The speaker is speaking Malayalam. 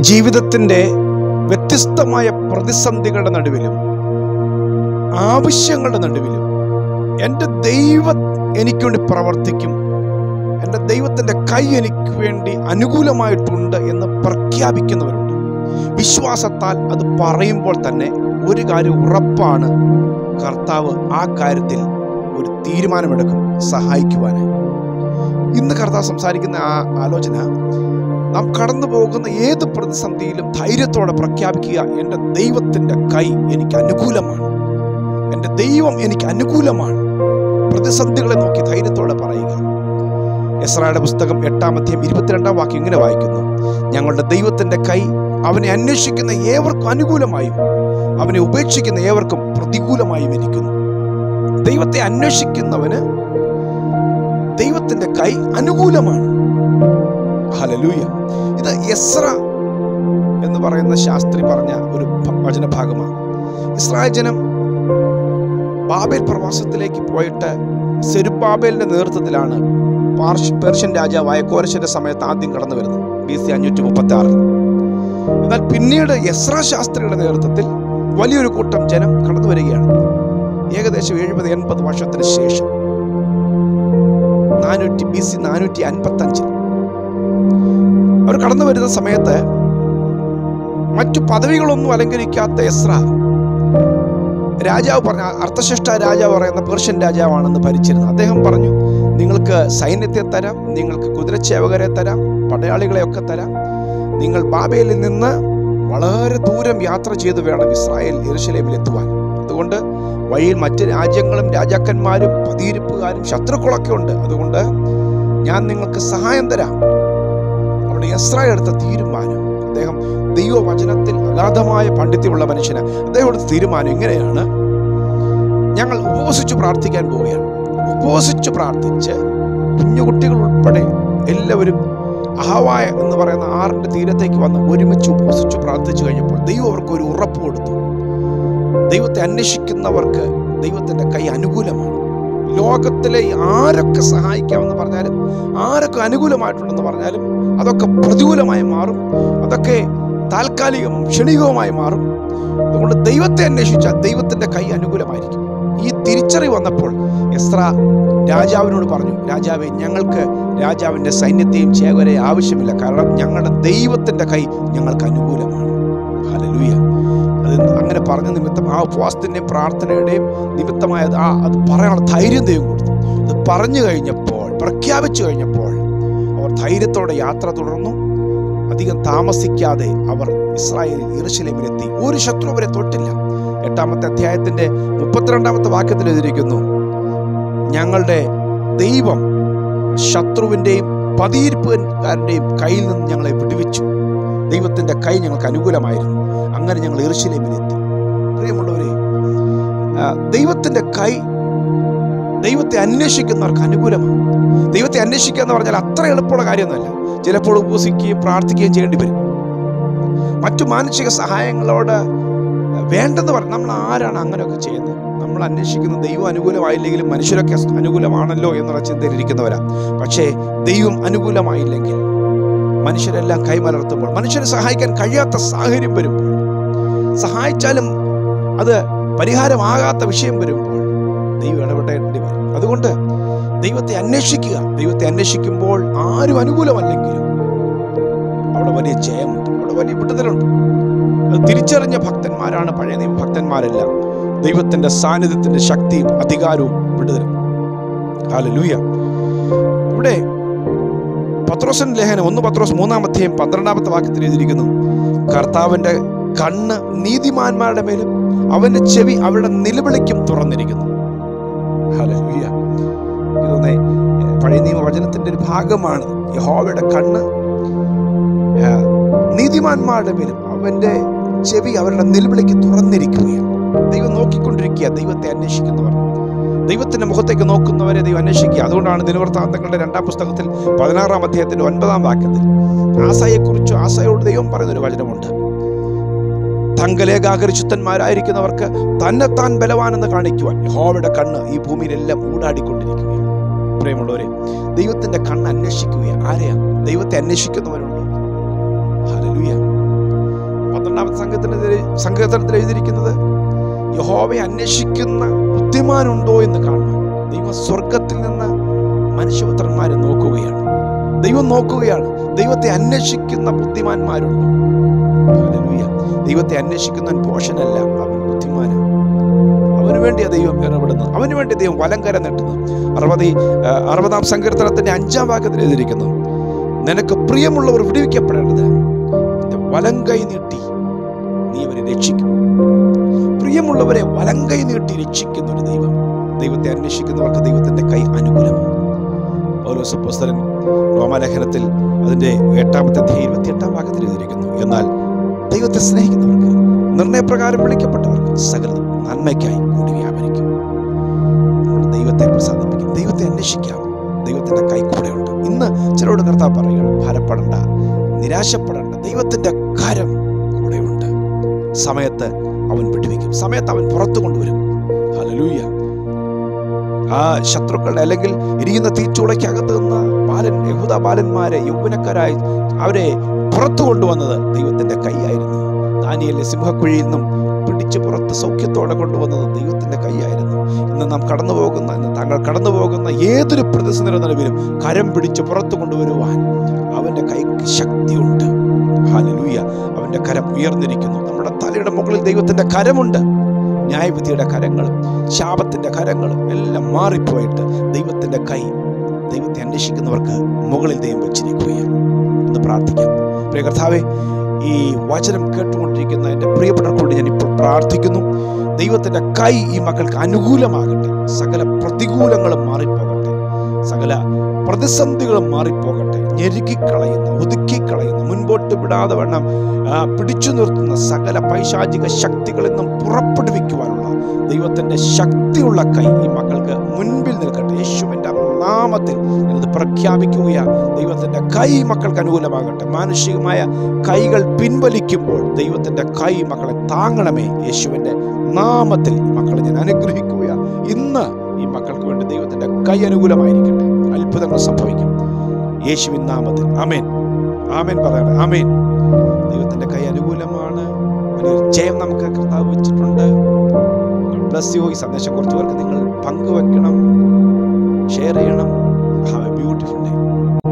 ജീവിതത്തിൻ്റെ വ്യത്യസ്തമായ പ്രതിസന്ധികളുടെ നടുവിലും ആവശ്യങ്ങളുടെ നടുവിലും എൻ്റെ ദൈവം എനിക്ക് വേണ്ടി പ്രവർത്തിക്കും എൻ്റെ ദൈവത്തിൻ്റെ കൈ എനിക്ക് വേണ്ടി അനുകൂലമായിട്ടുണ്ട് എന്ന് പ്രഖ്യാപിക്കുന്നവരുണ്ട് വിശ്വാസത്താൽ അത് പറയുമ്പോൾ തന്നെ ഒരു കാര്യം ഉറപ്പാണ് കർത്താവ് ആ കാര്യത്തിൽ ഒരു തീരുമാനമെടുക്കും സഹായിക്കുവാനായി ഇന്ന് കർത്താവ് സംസാരിക്കുന്ന ആ ആലോചന നാം കടന്നു പോകുന്ന ഏത് പ്രതിസന്ധിയിലും ധൈര്യത്തോടെ പ്രഖ്യാപിക്കുക എൻ്റെ ദൈവത്തിൻ്റെ കൈ എനിക്ക് അനുകൂലമാണ് എൻ്റെ ദൈവം എനിക്ക് അനുകൂലമാണ് പ്രതിസന്ധികളെ നോക്കി ധൈര്യത്തോടെ പറയുക എസ്രായുടെ പുസ്തകം എട്ടാം അധ്യായം ഇരുപത്തിരണ്ടാം വാക്യം ഇങ്ങനെ വായിക്കുന്നു ഞങ്ങളുടെ ദൈവത്തിൻ്റെ കൈ അവനെ അന്വേഷിക്കുന്ന ഏവർക്കും അനുകൂലമായും അവനെ ഉപേക്ഷിക്കുന്ന ഏവർക്കും പ്രതികൂലമായും ഇരിക്കുന്നു ദൈവത്തെ അന്വേഷിക്കുന്നവന് ദൈവത്തിന്റെ കൈ അനുകൂലമാണ് ഹലലൂയ ഇത് എസ്ര എന്ന് പറയുന്ന ശാസ്ത്രി പറഞ്ഞ ഒരു ഭ- വചനഭാഗമാണ് ഇസ്രായേൽ ജനം ബാബേൽ പ്രവാസത്തിലേക്ക് പോയിട്ട് സെരുബാബേലിന്റെ നേതൃത്വത്തിലാണ് പാർഷ് പേർഷ്യൻ രാജാവായ കോരശന്റെ സമയത്ത് ആദ്യം കടന്നു വരുന്നത് ബി സി അഞ്ഞൂറ്റി മുപ്പത്തി ആറിൽ എന്നാൽ പിന്നീട് എസ്ര ശാസ്ത്രിയുടെ നേതൃത്വത്തിൽ വലിയൊരു കൂട്ടം ജനം കടന്നു വരികയാണ് ഏകദേശം എഴുപത് എൺപത് വർഷത്തിന് ശേഷം നാനൂറ്റി ബി സി നാനൂറ്റി അൻപത്തി അഞ്ചിൽ അവർ കടന്നു വരുന്ന സമയത്ത് മറ്റു പദവികളൊന്നും അലങ്കരിക്കാത്ത എസ്ര രാജാവ് പറഞ്ഞ അർത്ഥശ്രേഷ്ഠ രാജാവ് പറയുന്ന പേർഷ്യൻ രാജാവാണെന്ന് ഭരിച്ചിരുന്നു അദ്ദേഹം പറഞ്ഞു നിങ്ങൾക്ക് സൈന്യത്തെ തരാം നിങ്ങൾക്ക് കുതിരച്ചേവകരെ തരാം പടയാളികളെയൊക്കെ തരാം നിങ്ങൾ ബാബേലിൽ നിന്ന് വളരെ ദൂരം യാത്ര ചെയ്തു വേണം ഇസ്രായേൽ യെരുശലേമിൽ എത്തുവാൻ അതുകൊണ്ട് വഴിയിൽ മറ്റ് രാജ്യങ്ങളും രാജാക്കന്മാരും പതിയിരിപ്പുകാരും ശത്രുക്കളൊക്കെ ഉണ്ട് അതുകൊണ്ട് ഞാൻ നിങ്ങൾക്ക് സഹായം തരാം അവിടെ എസ്ര എടുത്ത തീരുമാനം അദ്ദേഹം ദൈവവചനത്തിൽ അഗാധമായ പാണ്ഡിത്യമുള്ള മനുഷ്യന് അദ്ദേഹം എടുത്ത തീരുമാനം ഇങ്ങനെയാണ് ഞങ്ങൾ ഉപവസിച്ച് പ്രാർത്ഥിക്കാൻ പോവുകയാണ് ഉപവസിച്ച് പ്രാർത്ഥിച്ച് കുഞ്ഞുകുട്ടികൾ ഉൾപ്പെടെ എല്ലാവരും അഹവായ എന്ന് പറയുന്ന ആറിന്റെ തീരത്തേക്ക് വന്ന് ഒരുമിച്ച് ഉപവസിച്ച് പ്രാർത്ഥിച്ചു കഴിഞ്ഞപ്പോൾ ദൈവം അവർക്ക് ഒരു ഉറപ്പ് കൊടുത്തു ദൈവത്തെ അന്വേഷിക്കുന്നവർക്ക് ദൈവത്തിന്റെ കൈ അനുകൂലമാണ് ലോകത്തിലെ ആരൊക്കെ സഹായിക്കാമെന്ന് പറഞ്ഞാലും ആരൊക്കെ അനുകൂലമായിട്ടുണ്ടെന്ന് പറഞ്ഞാലും അതൊക്കെ പ്രതികൂലമായി മാറും അതൊക്കെ താൽക്കാലികവും ക്ഷണികവുമായി മാറും അതുകൊണ്ട് ദൈവത്തെ അന്വേഷിച്ചാൽ ദൈവത്തിന്റെ കൈ അനുകൂലമായിരിക്കും ഈ തിരിച്ചറിവ് വന്നപ്പോൾ എസ്ര രാജാവിനോട് പറഞ്ഞു രാജാവെ ഞങ്ങൾക്ക് രാജാവിന്റെ സൈന്യത്തെയും ചേവരെയും ആവശ്യമില്ല കാരണം ഞങ്ങളുടെ ദൈവത്തിന്റെ കൈ ഞങ്ങൾക്ക് അനുകൂലമാണ് ഹല്ലേലൂയ അത് അങ്ങനെ പറഞ്ഞ നിമിത്തം ആ ഉപവാസത്തിന്റെയും പ്രാർത്ഥനയുടെയും നിമിത്തമായ ആ അത് പറയാനുള്ള ധൈര്യം ദൈവം കൊടുത്തു അത് പറഞ്ഞു കഴിഞ്ഞപ്പോൾ പ്രഖ്യാപിച്ചു കഴിഞ്ഞപ്പോൾ അവർ ധൈര്യത്തോടെ യാത്ര തുടർന്നു അധികം താമസിക്കാതെ അവർ ഇസ്രായേലിൽ ഇറുശലേമിലെത്തി ഒരു ശത്രു അവരെ തൊട്ടില്ല എട്ടാമത്തെ അധ്യായത്തിന്റെ മുപ്പത്തിരണ്ടാമത്തെ വാക്യത്തിൽ എഴുതിയിരിക്കുന്നു ഞങ്ങളുടെ ദൈവം ശത്രുവിൻ്റെയും പതിയിരിപ്പുകാരൻ്റെയും കയ്യിൽ നിന്ന് ഞങ്ങളെ വിടുവിച്ചു ദൈവത്തിന്റെ കൈ ഞങ്ങൾക്ക് അനുകൂലമായിരുന്നു അങ്ങനെ ഞങ്ങൾ ഇറുശലേമിലെത്തി പ്രിയമുള്ളവരെ ആ, ദൈവത്തിന്റെ കൈ ദൈവത്തെ അന്വേഷിക്കുന്നവർക്ക് അനുകൂലമാണ് ദൈവത്തെ അന്വേഷിക്കുക എന്ന് പറഞ്ഞാൽ അത്ര എളുപ്പമുള്ള കാര്യമൊന്നുമല്ല ചിലപ്പോൾ ഉപസിക്കുകയും പ്രാർത്ഥിക്കുകയും ചെയ്യേണ്ടി വരും മറ്റു മാനസിക സഹായങ്ങളോട് വേണ്ടെന്ന് പറഞ്ഞ നമ്മൾ ആരാണ് അങ്ങനെയൊക്കെ ചെയ്യുന്നത് നമ്മൾ അന്വേഷിക്കുന്ന ദൈവം അനുകൂലമായില്ലെങ്കിലും മനുഷ്യരൊക്കെ അനുകൂലമാണല്ലോ എന്നുള്ള ചിന്തയിലിരിക്കുന്നവരാ പക്ഷേ ദൈവം അനുകൂലമായില്ലെങ്കിൽ മനുഷ്യരെല്ലാം കൈമലർത്തുമ്പോൾ മനുഷ്യരെ സഹായിക്കാൻ കഴിയാത്ത സാഹചര്യം വരുമ്പോൾ സഹായിച്ചാലും അത് പരിഹാരമാകാത്ത വിഷയം വരുമ്പോൾ ദൈവം ഇടപെടേണ്ടി വരും അതുകൊണ്ട് ദൈവത്തെ അന്വേഷിക്കുക ദൈവത്തെ അന്വേഷിക്കുമ്പോൾ ആരും അനുകൂലമല്ലെങ്കിലും അവിടെ വലിയ ജയമുണ്ട് അവിടെ വലിയ വിടുതലുണ്ട് അത് തിരിച്ചറിഞ്ഞ ഭക്തന്മാരാണ് പഴയ നിയമ ഭക്തന്മാരെല്ലാം ദൈവത്തിന്റെ സാന്നിധ്യത്തിന്റെ ശക്തിയും അധികാരവും വിടുതലും ഹാലലൂയ ഇവിടെ പത്രോസൻ ലേഖനം ഒന്ന് പത്രോസ് മൂന്നാമത്തെയും പന്ത്രണ്ടാമത്തെ വാക്യത്തിൽ എഴുതിയിരിക്കുന്നു കർത്താവിന്റെ കണ്ണ് നീതിമാന്മാരുടെ മേലും അവന്റെ ചെവി അവരുടെ നിലവിളിക്കും തുറന്നിരിക്കുന്നു ഹല്ലേലൂയ ഇതൊന്നേ പഴയ നിയമ വചനത്തിന്റെ ഒരു ഭാഗമാണ് യഹോവയുടെ കണ്ണ് ആ, നീതിമാന്മാരുടെ മേലും അവന്റെ ചെവി അവരുടെ നിലവിളിക്ക് തുറന്നിരിക്കുകയാണ് ദൈവം നോക്കിക്കൊണ്ടിരിക്കുക ദൈവത്തെ അന്വേഷിക്കുന്നവർ ദൈവത്തിന്റെ മുഖത്തേക്ക് നോക്കുന്നവരെ ദൈവം അന്വേഷിക്കുക അതുകൊണ്ടാണ് ദിനവൃത്താന്തങ്ങളുടെ രണ്ടാം പുസ്തകത്തിൽ പതിനാറാം അധ്യായത്തിന്റെ ഒൻപതാം വാക്യത്തിൽ ആസയെക്കുറിച്ച് ആസയോട് ദൈവം പറയുന്ന ഒരു വചനമുണ്ട് തങ്കലേഖാകരിശുദ്ധന്മാരായിരിക്കുന്നവർക്ക് തന്നെത്താൻ ബലവാനെന്ന് കാണിക്കുവാൻ യഹോവയുടെ കണ്ണ് ഈ ഭൂമിയിലെല്ലാം ഊടാടിക്കൊണ്ടിരിക്കുകയാണ് പ്രിയമുള്ളവരെ ദൈവത്തിന്റെ കണ്ണ് അന്വേഷിക്കുകയാണ് ആരെയാ ദൈവത്തെ അന്വേഷിക്കുന്നവരുണ്ട് ഹല്ലേലൂയ പന്ത്രണ്ടാമത്തെ സംഘത്തിൽ സങ്കീർത്തനത്തിൽ എഴുതിയിരിക്കുന്നത് യഹോവയെ അന്വേഷിക്കുന്ന ബുദ്ധിമാനുണ്ടോ എന്ന് കാണുവാൻ ദൈവം സ്വർഗത്തിൽ നിന്ന് മനുഷ്യപുത്രന്മാരെ നോക്കുകയാണ് ദൈവം നോക്കുകയാണ് ദൈവത്തെ അന്വേഷിക്കുന്ന ബുദ്ധിമാന്മാരുണ്ടോ ഹല്ലേലൂയ. ദൈവത്തെ അന്വേഷിക്കുന്നവൻ പോഷനല്ല അവൻ ബുദ്ധിമാനാണ് അവന് വേണ്ടിയാ ദൈവം ഇടപെടുന്നത് അവന് വേണ്ടി ദൈവം വലങ്കര നീട്ടുന്നത് അറുപത് അറുപതാം സങ്കീർത്തനത്തിന്റെ അഞ്ചാം വാക്യത്തിൽ എഴുതിയിരിക്കുന്നു നിനക്ക് പ്രിയമുള്ളവർ വിടുവിക്കപ്പെടേണ്ടത് നിന്റെ വലങ്കൈ നീട്ടി നീ അവരെ രക്ഷിക്കും പ്രിയമുള്ളവരെ വലങ്കൈ നീട്ടി രക്ഷിക്കുന്ന ഒരു ദൈവം ദൈവത്തെ അന്വേഷിക്കുന്നവർക്ക് ദൈവത്തിന്റെ കൈ അനുകൂലമാണ് പൗലോസ് പുസ്തകൻ റോമാലേഖനത്തിൽ അതിന്റെ എട്ടാമത്തെ അധ്യായം ഇരുപത്തിയെട്ടാം ഭാഗത്തിൽ എഴുതിയിരിക്കുന്നു എന്നാൽ ദൈവത്തെ സ്നേഹിക്കുന്നവർക്ക് നിർണയപ്രകാരം വിളിക്കപ്പെട്ടവർക്ക് സകലതും നന്മയ്ക്കായി കൂടി വ്യാപരിക്കും നമ്മൾ ദൈവത്തെ പ്രസാദിപ്പിക്കും ദൈവത്തെ അന്വേഷിക്കാം ദൈവത്തിന്റെ കൈ കൂടെയുണ്ട് ഇന്ന് ചിലരോട് കർത്താവ് പറയുകയാണ് ഭാരപ്പെടേണ്ട നിരാശപ്പെടേണ്ട ദൈവത്തിന്റെ കരം കൂടെയുണ്ട് സമയത്ത് അവൻ വിടുവിക്കും സമയത്ത് അവൻ പുറത്തു കൊണ്ടുവരും ഹല്ലേലൂയ ആ ശത്രുക്കളുടെ അല്ലെങ്കിൽ ഇരിക്കുന്ന തീച്ചൂളയ്ക്കകത്ത് നിന്ന് ബാലൻ യഹൂദ ബാലന്മാരെ യൗവനക്കാരായി അവരെ പുറത്തു കൊണ്ടുവന്നത് ദൈവത്തിന്റെ കൈയായിരുന്നു ദാനിയലിനെ സിംഹക്കുഴിയിൽ നിന്നും പിടിച്ച് പുറത്ത് സൗഖ്യത്തോടെ കൊണ്ടുവന്നത് ദൈവത്തിന്റെ കൈയായിരുന്നു ഇന്ന് നാം കടന്നു പോകുന്ന ഇന്ന് താങ്കൾ കടന്നു പോകുന്ന ഏതൊരു പ്രതിസന്ധി നിലവിലും കരം പിടിച്ച് പുറത്തു കൊണ്ടുവരുവാൻ അവന്റെ കൈക്ക് ശക്തിയുണ്ട് ഹാലലൂയ അവന്റെ കരം ഉയർന്നിരിക്കുന്നു നമ്മുടെ തലയുടെ മുകളിൽ ദൈവത്തിന്റെ കരമുണ്ട് ന്യായവിധിയുടെ കരങ്ങളും ശാപത്തിന്റെ കരങ്ങളും എല്ലാം മാറിപ്പോയിട്ട് ദൈവത്തിന്റെ കൈ ദൈവത്തെ അന്വേഷിക്കുന്നവർക്ക് മുകളിൽ ദൈവം വെച്ചിരിക്കുകയാണ് എന്ന് പ്രാർത്ഥിക്കാം പ്രിയ കർത്താവെ ഈ വചനം കേട്ടുകൊണ്ടിരിക്കുന്ന എൻ്റെ പ്രിയപ്പെട്ടവർക്കൊണ്ട് ഞാൻ ഇപ്പോൾ പ്രാർത്ഥിക്കുന്നു ദൈവത്തിന്റെ കൈ ഈ മക്കൾക്ക് അനുകൂലമാകട്ടെ സകല പ്രതികൂലങ്ങളും മാറിപ്പോകട്ടെ സകല പ്രതിസന്ധികളും മാറിപ്പോകട്ടെ ഞെരുക്കിക്കളയുന്ന ഒതുക്കിക്കളയുന്ന മുൻപോട്ട് വിടാതെ വണ്ണം ആ, പിടിച്ചു നിർത്തുന്ന സകല പൈശാചിക ശക്തികളിൽ നിന്നും പുറപ്പെടുവിക്കുവാനുള്ള ദൈവത്തിന്റെ ശക്തിയുള്ള കൈ ഈ മക്കൾക്ക് മുൻപിൽ നിൽക്കട്ടെ യേശുവിന്റെ നാമത്തിൽ ഞാനത് പ്രഖ്യാപിക്കുകയാണ് ദൈവത്തിന്റെ കൈ മക്കൾക്ക് അനുകൂലമാകട്ടെ മാനുഷികമായ കൈകൾ പിൻവലിക്കുമ്പോൾ ദൈവത്തിന്റെ കൈ മക്കളെ താങ്ങണമേ യേശുവിന്റെ നാമത്തിൽ ഈ മക്കളെ ഞാൻ അനുഗ്രഹിക്കുകയാണ് ഇന്ന് ഈ മക്കൾക്ക് വേണ്ടി ദൈവത്തിന്റെ കൈ അനുകൂലമായിരിക്കട്ടെ അത്ഭുതങ്ങൾ സംഭവിക്കും യേശുവിൻ നാമത്തിൽ ആമേൻ ആമേൻ പറയട്ടെ ആമേൻ ദൈവത്തിന്റെ കൈ അനുകൂലമാണ് വലിയൊരു ജയം നമുക്ക് കർത്താവ് വെച്ചിട്ടുണ്ട് ബ്ലസ് യു ഈ സന്ദേശം കുറച്ച് പേർക്ക് നിങ്ങൾ പങ്കുവെക്കണം ഷെയർ ചെയ്യണം ഹാവ് എ ബ്യൂട്ടിഫുൾ ഡേ